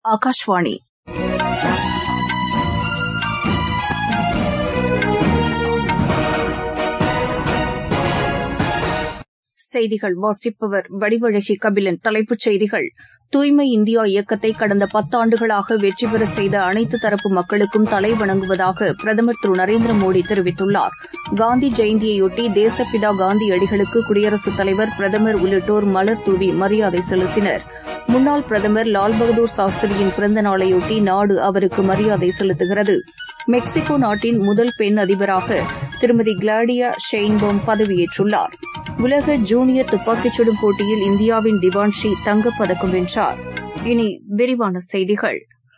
ஆகாஷ்வாணி செய்திகள் வாசிப்பவர் வடிவழகி கபிலன் தலைப்புச் செய்திகள் தூய்மை இந்தியா இயக்கத்தை கடந்த பத்தாண்டுகளாக வெற்றி பெற செய்த அனைத்து தரப்பு மக்களுக்கும் தலைவணங்குவதாக பிரதமர் திரு நரேந்திர மோடி தெரிவித்துள்ளார் காந்தி ஜெயந்தியையொட்டி தேசப்பிதா காந்தியடிகளுக்கு குடியரசுத் தலைவர் பிரதமர் உள்ளிட்டோர் மலர் தூவி மரியாதை செலுத்தினர் முன்னாள் பிரதமர் லால் பகதூர் சாஸ்திரியின் பிறந்த நாளையொட்டி நாடு அவருக்கு மரியாதை செலுத்துகிறது மெக்சிகோ நாட்டின் முதல் பெண் அதிபராக திருமதி கிளாடியா ஷெயின்போம் பதவியேற்றுள்ளார் உலக ஜூனியர் துப்பாக்கிச் சுடும் போட்டியில் இந்தியாவின் திவான்ஷி தங்கப்பதக்கம் வென்றார் இனி விரிவான செய்திகள்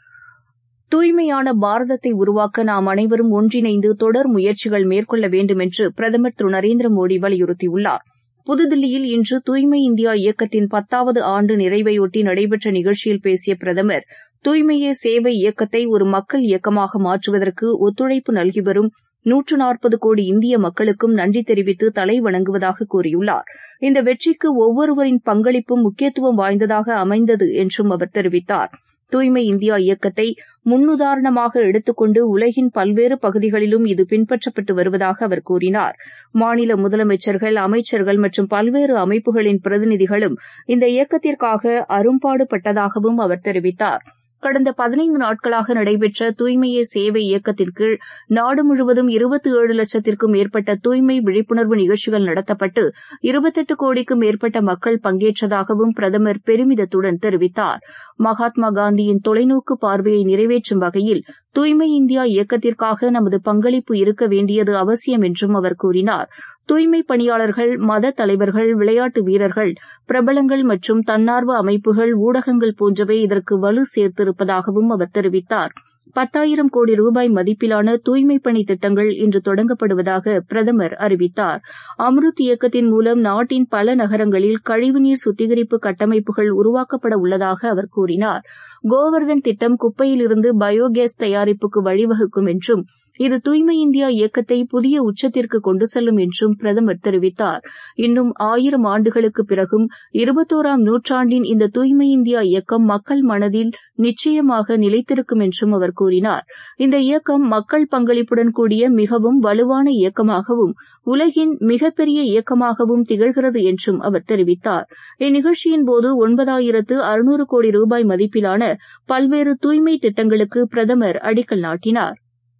தூய்மையான பாரதத்தை உருவாக்க நாம் அனைவரும் ஒன்றிணைந்து தொடர் முயற்சிகள் மேற்கொள்ள வேண்டும் என்று பிரதமர் திரு நரேந்திர மோடி வலியுறுத்தியுள்ளார் புதுதில்லியில் இன்று தூய்மை இந்தியா இயக்கத்தின் பத்தாவது ஆண்டு நிறைவையொட்டி நடைபெற்ற நிகழ்ச்சியில் பேசிய பிரதமர் தூய்மையே சேவை இயக்கத்தை ஒரு மக்கள் இயக்கமாக மாற்றுவதற்கு ஒத்துழைப்பு நல்கி வரும் நூற்று நாற்பது கோடி இந்திய மக்களுக்கும் நன்றி தெரிவித்து தலை வணங்குவதாக கூறியுள்ளார் இந்த வெற்றிக்கு ஒவ்வொருவரின் பங்களிப்பும் முக்கியத்துவம் வாய்ந்ததாக அமைந்தது என்றும் அவர் தெரிவித்தார் தூய்மை இந்தியா இயக்கத்தை முன்னுதாரணமாக எடுத்துக்கொண்டு உலகின் பல்வேறு பகுதிகளிலும் இது பின்பற்றப்பட்டு வருவதாக அவர் கூறினார் மாநில முதலமைச்சர்கள் அமைச்சர்கள் மற்றும் பல்வேறு அமைப்புகளின் பிரதிநிதிகளும் இந்த இயக்கத்திற்காக அரும்பாடுபட்டதாகவும் அவர் தெரிவித்தார் கடந்த பதினைந்து நாட்களாக நடைபெற்ற தூய்மையே சேவை இயக்கத்தின் கீழ் நாடு முழுவதும் இருபத்தி ஏழு லட்சத்திற்கும் மேற்பட்ட தூய்மை விழிப்புணர்வு நிகழ்ச்சிகள் நடத்தப்பட்டு இருபத்தெட்டு கோடிக்கும் மேற்பட்ட மக்கள் பங்கேற்றதாகவும் பிரதமர் பெருமிதத்துடன் தெரிவித்தார் மகாத்மா காந்தியின் தொலைநோக்கு பார்வையை நிறைவேற்றும் வகையில் தூய்மை இந்தியா இயக்கத்திற்காக நமது பங்களிப்பு இருக்க வேண்டியது அவசியம் என்றும் அவர் கூறினார் தூய்மை பணியாளர்கள் மத தலைவர்கள் விளையாட்டு வீரர்கள் பிரபலங்கள் மற்றும் தன்னார்வ அமைப்புகள் ஊடகங்கள் போன்றவை இதற்கு வலு சேர்த்திருப்பதாகவும் அவர் தெரிவித்தார் பத்தாயிரம் கோடி ரூபாய் மதிப்பிலான தூய்மை பணி திட்டங்கள் இன்று தொடங்கப்படுவதாக பிரதமர் அறிவித்தார் அம்ருத் இயக்கத்தின் மூலம் நாட்டின் பல நகரங்களில் கழிவுநீர் சுத்திகரிப்பு கட்டமைப்புகள் உருவாக்கப்பட உள்ளதாக அவர் கூறினார் கோவர்தன் திட்டம் குப்பையிலிருந்து பயோகேஸ் தயாரிப்புக்கு வழிவகுக்கும் என்றும் இது தூய்மை இந்தியா இயக்கத்தை புதிய உச்சத்திற்கு கொண்டு செல்லும் என்றும் பிரதமர் தெரிவித்தார் இன்னும் ஆயிரம் ஆண்டுகளுக்கு பிறகும் இருபத்தோராம் நூற்றாண்டின் இந்த தூய்மை இந்தியா இயக்கம் மக்கள் மனதில் நிச்சயமாக நிலைத்திருக்கும் என்றும் அவர் கூறினார் இந்த இயக்கம் மக்கள் பங்களிப்புடன் கூடிய மிகவும் வலுவான இயக்கமாகவும் உலகின் மிகப்பெரிய இயக்கமாகவும் திகழ்கிறது என்றும் அவர் தெரிவித்தார் இந்நிகழ்ச்சியின் போது ஒன்பதாயிரத்து அறுநூறு கோடி ரூபாய் மதிப்பிலான பல்வேறு தூய்மை திட்டங்களுக்கு பிரதமர் அடிக்கல் நாட்டினார்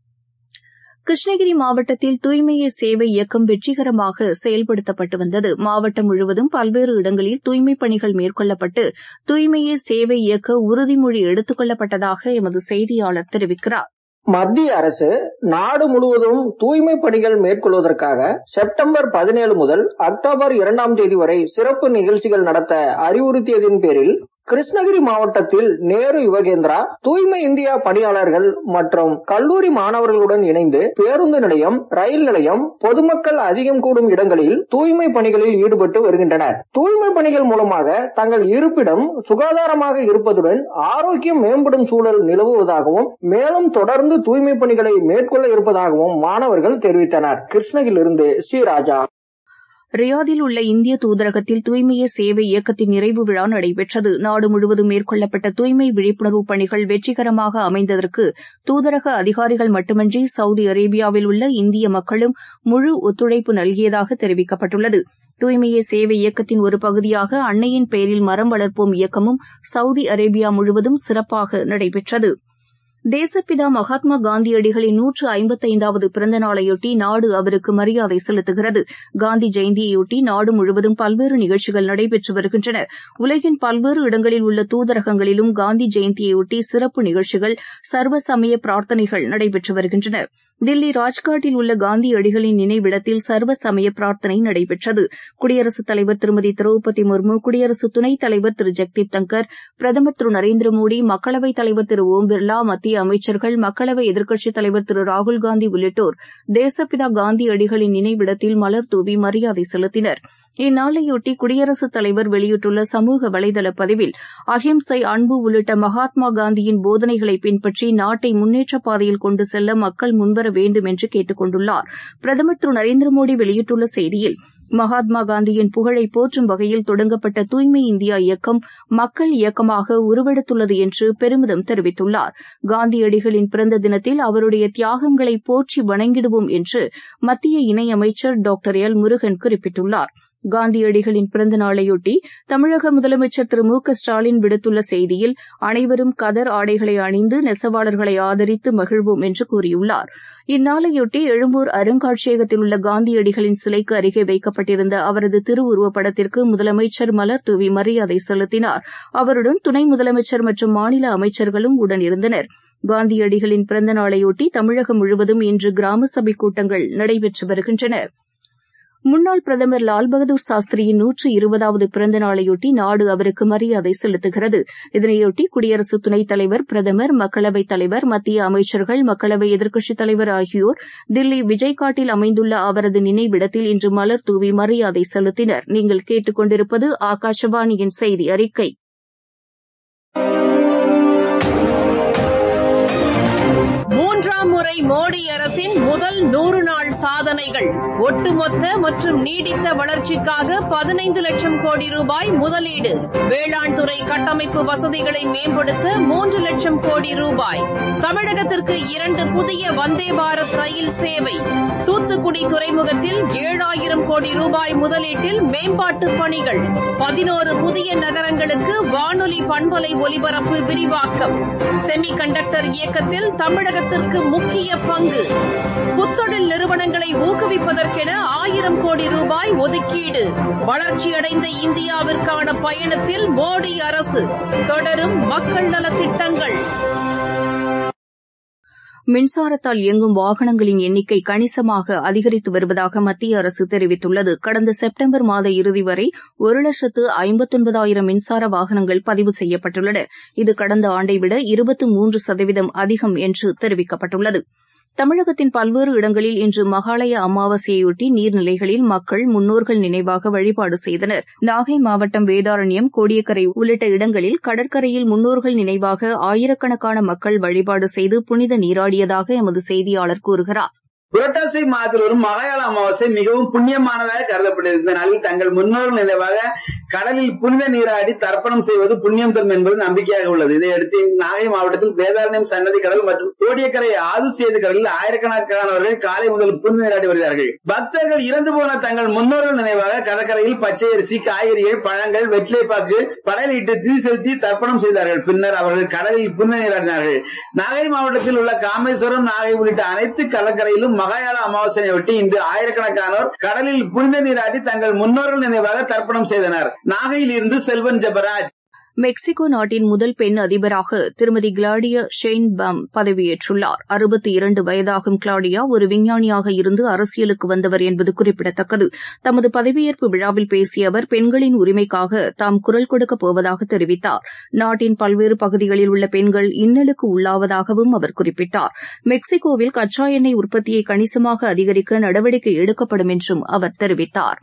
கிருஷ்ணகிரி மாவட்டத்தில் தூய்மையே சேவை இயக்கம் வெற்றிகரமாக செயல்படுத்தப்பட்டு வந்தது மாவட்டம் முழுவதும் பல்வேறு இடங்களில் தூய்மைப் பணிகள் மேற்கொள்ளப்பட்டு தூய்மையே சேவை இயக்க உறுதிமொழி எடுத்துக் கொள்ளப்பட்டதாக எமது செய்தியாளர் தெரிவிக்கிறார் மத்திய அரசு நாடு முழுவதும் தூய்மை பணிகள் மேற்கொள்வதற்காக செப்டம்பர் பதினேழு முதல் அக்டோபர் இரண்டாம் தேதி வரை சிறப்பு நிகழ்ச்சிகள் நடத்த அறிவுறுத்தியதின் பேரில் கிருஷ்ணகிரி மாவட்டத்தில் நேரு யுவகேந்திரா தூய்மை இந்தியா பணியாளர்கள் மற்றும் கல்லூரி மாணவர்களுடன் இணைந்து பேருந்து நிலையம் ரயில் நிலையம் பொதுமக்கள் அதிகம் கூடும் இடங்களில் தூய்மை பணிகளில் ஈடுபட்டு வருகின்றனர் தூய்மை பணிகள் மூலமாக தங்கள் இருப்பிடம் சுகாதாரமாக இருப்பதுடன் ஆரோக்கியம் மேம்படும் சூழல் நிலவுவதாகவும் மேலும் தொடர்ந்து தூய்மை பணிகளை மேற்கொள்ள இருப்பதாகவும் மாணவர்கள் தெரிவித்தனர் கிருஷ்ணகிரியிலிருந்து ஸ்ரீராஜா ரியாதில் உள்ள இந்திய தூதரகத்தில் தூய்மையே சேவை இயக்கத்தின் நிறைவு விழா நடைபெற்றது நாடு முழுவதும் மேற்கொள்ளப்பட்ட தூய்மை விழிப்புணர்வு பணிகள் வெற்றிகரமாக அமைந்ததற்கு தூதரக அதிகாரிகள் மட்டுமன்றி சவுதி அரேபியாவில் உள்ள இந்திய மக்களும் முழு ஒத்துழைப்பு நல்கியதாக தெரிவிக்கப்பட்டுள்ளது தூய்மையே சேவை இயக்கத்தின் ஒரு பகுதியாக அன்னையின் பெயரில் மரம் வளர்ப்போம் இயக்கமும் சவுதி அரேபியா முழுவதும் சிறப்பாக நடைபெற்றது தேசப்பிதா மகாத்மா காந்தியடிகளின் நூற்று ஐம்பத்தைந்தாவது பிறந்த நாளையொட்டி நாடு அவருக்கு மரியாதை செலுத்துகிறது காந்தி ஜெயந்தியையொட்டி நாடு முழுவதும் பல்வேறு நிகழ்ச்சிகள் நடைபெற்று வருகின்றன உலகின் பல்வேறு இடங்களில் உள்ள தூதரகங்களிலும் காந்தி ஜெயந்தியையொட்டி சிறப்பு நிகழ்ச்சிகள் சர்வசமய பிரார்த்தனைகள் நடைபெற்று வருகின்றன தில்லி ராஜ்காட்டில் உள்ள காந்தியடிகளின் நினைவிடத்தில் சர்வ சமய பிரார்த்தனை நடைபெற்றது குடியரசுத் தலைவர் திருமதி திரௌபதி முர்மு குடியரசு துணைத் தலைவர் திரு ஜெக்தீப் தங்கர் பிரதமர் திரு நரேந்திர மோடி மக்களவைத் தலைவர் திரு ஓம் பிர்லா மத்திய அமைச்சர்கள் மக்களவை எதிர்க்கட்சித் தலைவர் திரு ராகுல்காந்தி உள்ளிட்டோர் தேசப்பிதா காந்தியடிகளின் நினைவிடத்தில் மலர் தூவி மரியாதை செலுத்தினர் இந்நாளையொட்டி குடியரசுத் தலைவர் வெளியிட்டுள்ள சமூக வலைதள பதிவில் அஹிம்சை அன்பு உள்ளிட்ட மகாத்மா காந்தியின் போதனைகளை பின்பற்றி நாட்டை முன்னேற்ற பாதையில் கொண்டு செல்ல மக்கள் முன்வர வேண்டும் என்று கேட்டுக் கொண்டுள்ளார் பிரதமர் திரு நரேந்திர மோடி வெளியிட்டுள்ள செய்தியில் மகாத்மா காந்தியின் புகழை போற்றும் வகையில் தொடங்கப்பட்ட தூய்மை இந்தியா இயக்கம் மக்கள் இயக்கமாக உருவெடுத்துள்ளது என்று பெருமிதம் தெரிவித்துள்ளார் காந்தியடிகளின் பிறந்த தினத்தில் அவருடைய தியாகங்களை போற்றி வணங்கிடுவோம் என்று மத்திய இணையமைச்சர் டாக்டர் எல் முருகன் குறிப்பிட்டுள்ளார் காந்தியடிகளின் பிறந்த நாளையொட்டி தமிழக முதலமைச்சர் திரு மு க ஸ்டாலின் விடுத்துள்ள செய்தியில் அனைவரும் கதர் ஆடைகளை அணிந்து நெசவாளர்களை ஆதரித்து மகிழ்வோம் என்று கூறியுள்ளார் இந்நாளையொட்டி எழும்பூர் அருங்காட்சியகத்தில் உள்ள காந்தியடிகளின் சிலைக்கு அருகே வைக்கப்பட்டிருந்த அவரது திருவுருவப் படத்திற்கு முதலமைச்சர் மலர் தூவி மரியாதை செலுத்தினார் அவருடன் துணை முதலமைச்சர் மற்றும் மாநில அமைச்சர்களும் உடனிருந்தனர் காந்தியடிகளின் பிறந்த நாளையொட்டி தமிழகம் முழுவதும் இன்று கிராம சபை கூட்டங்கள் நடைபெற்று வருகின்றன முன்னாள் பிரதமர் லால் பகதூர் சாஸ்திரியின் நூற்று இருபதாவது பிறந்த நாளையொட்டி நாடு அவருக்கு மரியாதை செலுத்துகிறது இதனையொட்டி குடியரசு துணைத் தலைவர் பிரதமர் மக்களவைத் தலைவர் மத்திய அமைச்சர்கள் மக்களவை எதிர்க்கட்சித் தலைவர் ஆகியோர் தில்லி விஜய்காட்டில் அமைந்துள்ள அவரது நினைவிடத்தில் இன்று மலர் தூவி மரியாதை செலுத்தினர் நீங்கள் கேட்டுக் கொண்டிருப்பது ஆகாஷவாணியின் செய்தி அறிக்கை மூன்றாம் முறை மோடி அரசின் முதல் நூறு நாள் சாதனைகள் ஒட்டுமொத்த மற்றும் நீடித்த வளர்ச்சிக்காக பதினைந்து லட்சம் கோடி ரூபாய் முதலீடு வேளாண் துறை கட்டமைப்பு வசதிகளை மேம்படுத்த மூன்று லட்சம் கோடி ரூபாய் தமிழகத்திற்கு இரண்டு புதிய வந்தே பாரத் ரயில் சேவை தூத்துக்குடி துறைமுகத்தில் ஏழாயிரம் கோடி ரூபாய் முதலீட்டில் மேம்பாட்டு பணிகள் பதினோரு புதிய நகரங்களுக்கு வானொலி பண்பலை ஒலிபரப்பு விரிவாக்கம் செமி கண்டக்டர் இயக்கத்தில் தமிழகத்திற்கு முக்கிய பங்கு புத்தொழில் நிறுவனங்களை ஊக்குவிப்பதற்கென ஆயிரம் கோடி ரூபாய் ஒதுக்கீடு வளர்ச்சியடைந்த இந்தியாவிற்கான பயணத்தில் மோடி அரசு தொடரும் மக்கள் நலத்திட்டங்கள் மின்சாரத்தால் இயங்கும் வாகனங்களின் எண்ணிக்கை கணிசமாக அதிகரித்து வருவதாக மத்திய அரசு தெரிவித்துள்ளது கடந்த செப்டம்பர் மாத இறுதி வரை ஒரு லட்சத்து ஐம்பத்தொன்பதாயிரம் மின்சார வாகனங்கள் பதிவு செய்யப்பட்டுள்ளன இது கடந்த ஆண்டை விட இருபத்து மூன்று சதவீதம் அதிகம் என்று தெரிவிக்கப்பட்டுள்ளது தமிழகத்தின் பல்வேறு இடங்களில் இன்று மகாலய அமாவாசையொட்டி நீர்நிலைகளில் மக்கள் முன்னோர்கள் நினைவாக வழிபாடு செய்தனர் நாகை மாவட்டம் வேதாரண்யம் கோடியக்கரை உள்ளிட்ட இடங்களில் கடற்கரையில் முன்னோர்கள் நினைவாக ஆயிரக்கணக்கான மக்கள் வழிபாடு செய்து புனித நீராடியதாக எமது செய்தியாளர் கூறுகிறார் புரட்டாசி மாதத்தில் வரும் மகாயாள அமாவாசை மிகவும் புண்ணியமானதாக கருதப்படுகிறது இந்த நாளில் தங்கள் முன்னோர்கள் நினைவாக கடலில் புனித நீராடி தர்ப்பணம் செய்வது புண்ணியம் தரும் என்பது நம்பிக்கையாக உள்ளது இதையடுத்து நாகை மாவட்டத்தில் வேதாரண்யம் சன்னதி கடல் மற்றும் கோடியக்கரை ஆது சேது கடலில் ஆயிரக்கணக்கானவர்கள் காலை முதல் புனித நீராடி வருகிறார்கள் பக்தர்கள் இறந்து போன தங்கள் முன்னோர்கள் நினைவாக கடற்கரையில் பச்சை அரிசி காய்கறிகள் பழங்கள் வெற்றிலைப்பாக்கு படையிலிட்டு தீ செலுத்தி தர்ப்பணம் செய்தார்கள் பின்னர் அவர்கள் கடலில் புனித நீராடினார்கள் நாகை மாவட்டத்தில் உள்ள காமேஸ்வரம் நாகை உள்ளிட்ட அனைத்து கடற்கரையிலும் மகாயாள அமாவாசையொட்டி இன்று ஆயிரக்கணக்கானோர் கடலில் புனித நீராடி தங்கள் முன்னோர்கள் நினைவாக தர்ப்பணம் செய்தனர் நாகையில் இருந்து செல்வன் ஜெபராஜ் மெக்சிகோ நாட்டின் முதல் பெண் அதிபராக திருமதி கிளாடியா ஷெயின்பம் பதவியேற்றுள்ளார் அறுபத்தி இரண்டு வயதாகும் கிளாடியா ஒரு விஞ்ஞானியாக இருந்து அரசியலுக்கு வந்தவர் என்பது குறிப்பிடத்தக்கது தமது பதவியேற்பு விழாவில் பேசிய அவர் பெண்களின் உரிமைக்காக தாம் குரல் கொடுக்கப் போவதாக தெரிவித்தார் நாட்டின் பல்வேறு பகுதிகளில் உள்ள பெண்கள் இன்னலுக்கு உள்ளாவதாகவும் அவர் குறிப்பிட்டார் மெக்சிகோவில் கச்சா எண்ணெய் உற்பத்தியை கணிசமாக அதிகரிக்க நடவடிக்கை எடுக்கப்படும் என்றும் அவர் தெரிவித்தாா்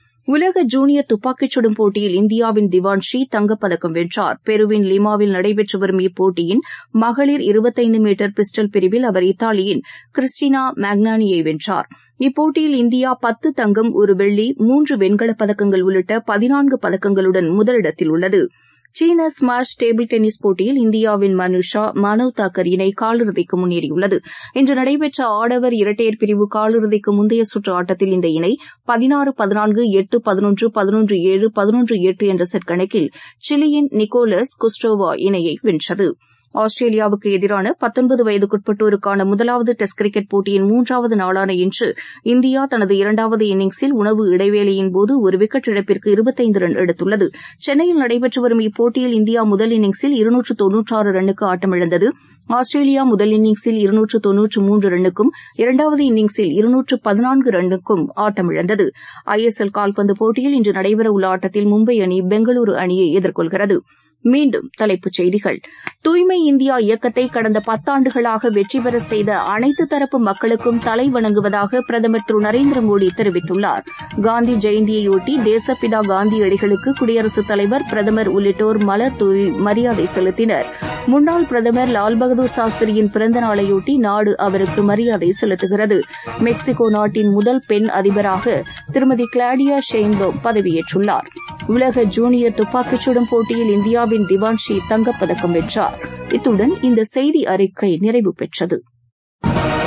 உலக ஜூனியர் துப்பாக்கிச் சுடும் போட்டியில் இந்தியாவின் திவான்ஷி தங்கப்பதக்கம் வென்றார் பெருவின் லிமாவில் நடைபெற்று வரும் இப்போட்டியின் மகளிர் இருபத்தைந்து மீட்டர் பிஸ்டல் பிரிவில் அவர் இத்தாலியின் கிறிஸ்டினா மேக்னானியை வென்றார் இப்போட்டியில் இந்தியா பத்து தங்கம் ஒரு வெள்ளி மூன்று வெண்கலப் பதக்கங்கள் உள்ளிட்ட பதினான்கு பதக்கங்களுடன் முதலிடத்தில் உள்ளது சீன ஸ்மாஷ் டேபிள் டென்னிஸ் போட்டியில் இந்தியாவின் மனுஷா மனவ் தாக்கர் இணை காலிறுதிக்கு முன்னேறியுள்ளது இன்று நடைபெற்ற ஆடவர் இரட்டையர் பிரிவு காலிறுதிக்கு முந்தைய சுற்று ஆட்டத்தில் இந்த இணை பதினாறு பதினான்கு எட்டு பதினொன்று பதினொன்று ஏழு பதினொன்று எட்டு என்ற செட் கணக்கில் சிலியின் நிக்கோலஸ் குஸ்டோவா இணையை வென்றது ஆஸ்திரேலியாவுக்கு எதிரான பத்தொன்பது வயதுக்குட்பட்டோருக்கான முதலாவது டெஸ்ட் கிரிக்கெட் போட்டியின் மூன்றாவது நாளான இன்று இந்தியா தனது இரண்டாவது இன்னிங்ஸில் உணவு இடைவேளையின் போது ஒரு விக்கெட் இழப்பிற்கு இருபத்தைந்து ரன் எடுத்துள்ளது சென்னையில் நடைபெற்று வரும் இப்போட்டியில் இந்தியா முதல் இன்னிங்ஸில் இருநூற்று தொன்னூற்றாறு ரன்னுக்கு ஆட்டமிழந்தது ஆஸ்திரேலியா முதல் இன்னிங்ஸில் இருநூற்று தொன்னூற்று மூன்று ரன்னுக்கும் இரண்டாவது இன்னிங்ஸில் இருநூற்று பதினான்கு ரன்னுக்கும் ஆட்டமிழந்தது ஐ எஸ் எல் கால்பந்து போட்டியில் இன்று நடைபெறவுள்ள ஆட்டத்தில் மும்பை அணி பெங்களூரு அணியை எதிர்கொள்கிறது மீண்டும் தலைப்புச் செய்திகள் தூய்மை இந்தியா இயக்கத்தை கடந்த பத்தாண்டுகளாக வெற்றி பெற செய்த அனைத்து தரப்பு மக்களுக்கும் தலை வணங்குவதாக பிரதமர் திரு நரேந்திர மோடி தெரிவித்துள்ளார் காந்தி ஜெயந்தியையொட்டி தேசப்பிதா காந்தியடிகளுக்கு குடியரசுத் தலைவர் பிரதமர் உள்ளிட்டோர் மலர் தூவி மரியாதை செலுத்தினர் முன்னாள் பிரதமர் லால் பகதூர் சாஸ்திரியின் பிறந்த நாளையொட்டி நாடு அவருக்கு மரியாதை செலுத்துகிறது மெக்சிகோ நாட்டின் முதல் பெண் அதிபராக திருமதி கிளாடியா ஷெய்ன்லோ பதவியேற்றுள்ளார் உலக ஜூனியர் துப்பாக்கிச் சுடும் போட்டியில் இந்தியாவின் திவான்ஷி தங்கப்பதக்கம் வென்றார் இத்துடன் இந்த செய்தி அறிக்கை நிறைவு பெற்றது